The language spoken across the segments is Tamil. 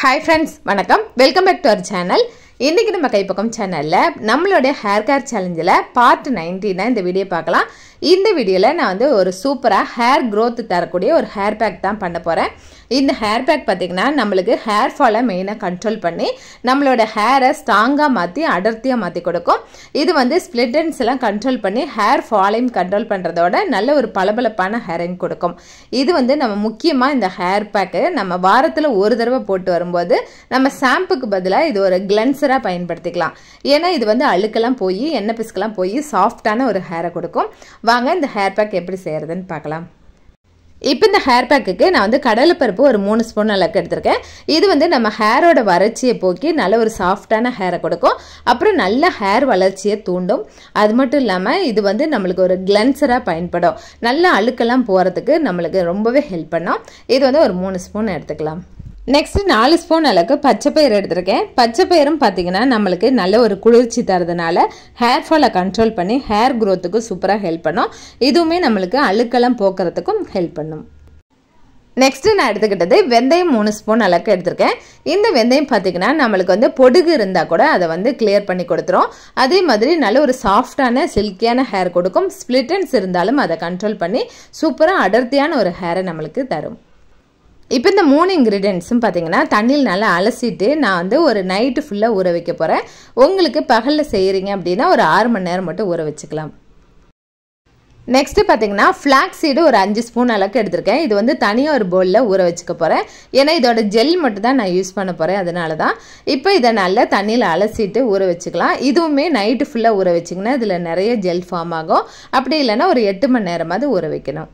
ஹாய் ஃப்ரெண்ட்ஸ் வணக்கம் welcome back to our channel இன்றைக்கி நம்ம கைப்பக்கம் சேனலில் நம்மளுடைய ஹேர் கேர் சேலஞ்சில் பார்ட் நைன்டீனை இந்த வீடியோ பார்க்கலாம் இந்த வீடியோவில் நான் வந்து ஒரு சூப்பராக ஹேர் growth தரக்கூடிய ஒரு ஹேர் பேக் தான் பண்ண போகிறேன் இந்த ஹேர் பேக் பார்த்திங்கன்னா நம்மளுக்கு ஹேர் ஃபாலை மெயினாக கண்ட்ரோல் பண்ணி நம்மளோட ஹேரை ஸ்ட்ராங்காக மாற்றி அடர்த்தியாக மாற்றி கொடுக்கும் இது வந்து ஸ்ப்ளிட்டன்ஸ் எல்லாம் கண்ட்ரோல் பண்ணி ஹேர் ஃபாலையும் கண்ட்ரோல் பண்ணுறதோட நல்ல ஒரு பளபளப்பான ஹேரையும் கொடுக்கும் இது வந்து நம்ம முக்கியமாக இந்த ஹேர் பேக்கு நம்ம வாரத்தில் ஒரு தடவை போட்டு வரும்போது நம்ம ஷாம்புக்கு பதிலாக இது ஒரு கிளென்சராக பயன்படுத்திக்கலாம் ஏன்னா இது வந்து அழுக்கெல்லாம் போய் எண்ணெய் பிசுக்கெல்லாம் போய் சாஃப்டான ஒரு ஹேரை கொடுக்கும் வாங்க இந்த ஹேர் பேக் எப்படி செய்கிறதுன்னு பார்க்கலாம் இப்போ இந்த ஹேர் பேக்குக்கு நான் வந்து கடலைப்பருப்பு ஒரு மூணு ஸ்பூன் அளவுக்கு எடுத்திருக்கேன் இது வந்து நம்ம ஹேரோட வறட்சியை போக்கி நல்ல ஒரு சாஃப்டான ஹேரை கொடுக்கும் அப்புறம் நல்ல ஹேர் வளர்ச்சியை தூண்டும் அது மட்டும் இல்லாமல் இது வந்து நம்மளுக்கு ஒரு கிளென்சராக பயன்படும் நல்ல அழுக்கெல்லாம் போகிறதுக்கு நம்மளுக்கு ரொம்பவே ஹெல்ப் பண்ணும் இது வந்து ஒரு மூணு ஸ்பூன் எடுத்துக்கலாம் நெக்ஸ்ட் நாலு ஸ்பூன் அளவுக்கு பச்சை பயிர் எடுத்திருக்கேன் பச்சை பயிரும் பார்த்தீங்கன்னா நம்மளுக்கு நல்ல ஒரு குளிர்ச்சி தரதுனால ஹேர் ஃபாலை கண்ட்ரோல் பண்ணி ஹேர் க்ரோத்துக்கு சூப்பராக ஹெல்ப் பண்ணும் இதுவுமே நம்மளுக்கு அழுக்கெல்லாம் போக்குறதுக்கும் ஹெல்ப் பண்ணும் நெக்ஸ்ட்டு நான் எடுத்துக்கிட்டது வெந்தயம் மூணு ஸ்பூன் அளவுக்கு எடுத்திருக்கேன் இந்த வெந்தயம் பார்த்தீங்கன்னா நம்மளுக்கு வந்து பொடுகு இருந்தால் கூட அதை வந்து கிளியர் பண்ணி கொடுத்துரும் அதே மாதிரி நல்ல ஒரு சாஃப்டான சில்கியான ஹேர் கொடுக்கும் ஸ்ப்ளிட்டன்ஸ் இருந்தாலும் அதை கண்ட்ரோல் பண்ணி சூப்பராக அடர்த்தியான ஒரு ஹேரை நம்மளுக்கு தரும் இப்போ இந்த மூணு இன்க்ரீடியன்ஸும் பார்த்தீங்கன்னா தண்ணியில் நல்லா அலசிட்டு நான் வந்து ஒரு நைட்டு ஃபுல்லாக ஊற வைக்க போகிறேன் உங்களுக்கு பகலில் செய்கிறீங்க அப்படின்னா ஒரு ஆறு மணி நேரம் மட்டும் ஊற வச்சுக்கலாம் நெக்ஸ்ட்டு பார்த்தீங்கன்னா ஃப்ளாக் சீடு ஒரு அஞ்சு ஸ்பூன் அளவுக்கு எடுத்திருக்கேன் இது வந்து தனியாக ஒரு பவுலில் ஊற வச்சுக்க போகிறேன் ஏன்னா இதோட ஜெல் மட்டும் தான் நான் யூஸ் பண்ண போகிறேன் அதனால தான் இப்போ இதை நல்லா தண்ணியில் அலசிட்டு ஊற வச்சுக்கலாம் இதுவுமே நைட்டு ஃபுல்லாக ஊற வச்சிங்கன்னா இதில் நிறைய ஜெல் ஃபார்ம் ஆகும் அப்படி இல்லைன்னா ஒரு எட்டு மணி நேரமாவது ஊற வைக்கணும்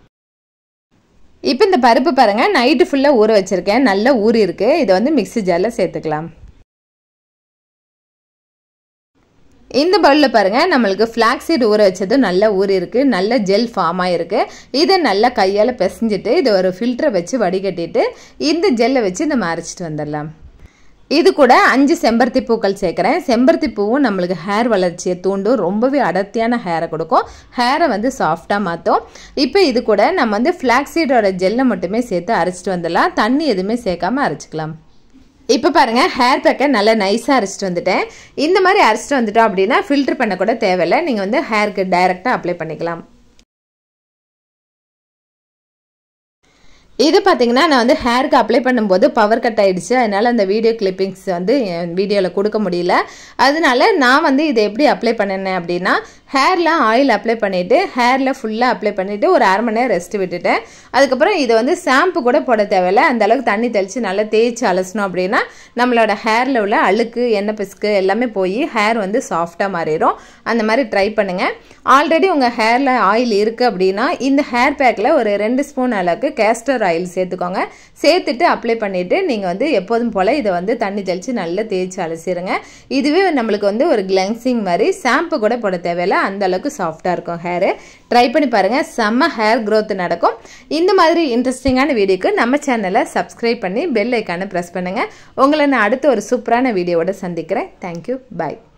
இப்போ இந்த பருப்பு பாருங்கள் நைட்டு ஃபுல்லாக ஊற வச்சுருக்கேன் நல்லா ஊறி இருக்குது இதை வந்து மிக்ஸி ஜாரில் சேர்த்துக்கலாம் இந்த பவுலில் பாருங்கள் நம்மளுக்கு ஃப்ளாக் சீடு ஊற வச்சது நல்லா ஊறி இருக்குது நல்ல ஜெல் ஃபார்ம் ஆகிருக்கு இதை நல்லா கையால் பிசைஞ்சிட்டு இதை ஒரு ஃபில்டரை வச்சு வடிகட்டிட்டு இந்த ஜெல்லை வச்சு நம்ம அரைச்சிட்டு வந்துடலாம் இது கூட அஞ்சு செம்பருத்தி பூக்கள் சேர்க்குறேன் செம்பருத்தி பூவும் நம்மளுக்கு ஹேர் வளர்ச்சியை தூண்டும் ரொம்பவே அடர்த்தியான ஹேரை கொடுக்கும் ஹேரை வந்து சாஃப்டாக மாற்றும் இப்போ இது கூட நம்ம வந்து ஃப்ளாக்ஸீடோட ஜெல்லை மட்டுமே சேர்த்து அரைச்சிட்டு வந்துடலாம் தண்ணி எதுவுமே சேர்க்காம அரைச்சிக்கலாம் இப்போ பாருங்கள் ஹேர் பேக்கை நல்லா நைஸாக அரைச்சிட்டு வந்துட்டேன் இந்த மாதிரி அரைச்சிட்டு வந்துட்டோம் அப்படின்னா ஃபில்டர் பண்ண கூட தேவையில்லை நீங்கள் வந்து ஹேருக்கு டைரெக்டாக அப்ளை பண்ணிக்கலாம் இது பார்த்தீங்கன்னா நான் வந்து ஹேருக்கு அப்ளை பண்ணும்போது பவர் கட் ஆகிடுச்சு அதனால் அந்த வீடியோ கிளிப்பிங்ஸ் வந்து வீடியோவில் கொடுக்க முடியல அதனால நான் வந்து இதை எப்படி அப்ளை பண்ணினேன் அப்படின்னா ஹேரில் ஆயில் அப்ளை பண்ணிவிட்டு ஹேரில் ஃபுல்லாக அப்ளை பண்ணிவிட்டு ஒரு அரை மணி நேரம் ரெஸ்ட் விட்டுட்டேன் அதுக்கப்புறம் இதை வந்து ஷாம்பு கூட போட தேவையில்ல அந்த அளவுக்கு தண்ணி தெளித்து நல்லா தேய்ச்சி அலசணும் அப்படின்னா நம்மளோட ஹேரில் உள்ள அழுக்கு எண்ணெய் பிசுக்கு எல்லாமே போய் ஹேர் வந்து சாஃப்டாக மாறிடும் அந்த மாதிரி ட்ரை பண்ணுங்கள் ஆல்ரெடி உங்கள் ஹேரில் ஆயில் இருக்குது அப்படின்னா இந்த ஹேர் பேக்கில் ஒரு ரெண்டு ஸ்பூன் அளவுக்கு கேஸ்டர் ஆயில் சேர்த்துக்கோங்க சேர்த்துட்டு அப்ளை பண்ணிவிட்டு நீங்கள் வந்து எப்போதும் போல் இதை வந்து தண்ணி தெளித்து நல்லா தேய்ச்சி அலசிடுங்க இதுவே நம்மளுக்கு வந்து ஒரு கிளென்சிங் மாதிரி ஷாம்பு கூட போட தேவையில்லை அந்த அளவுக்கு சாஃப்டாக இருக்கும் ஹேரு ட்ரை பண்ணி பாருங்கள் செம்ம ஹேர் க்ரோத் நடக்கும் இந்த மாதிரி இன்ட்ரெஸ்டிங்கான வீடியோக்கு நம்ம சேனலை சப்ஸ்கிரைப் பண்ணி பெல் ஐக்கானை ப்ரெஸ் பண்ணுங்கள் உங்களை நான் அடுத்த ஒரு சூப்பரான வீடியோவோட சந்திக்கிறேன் தேங்க்யூ பாய்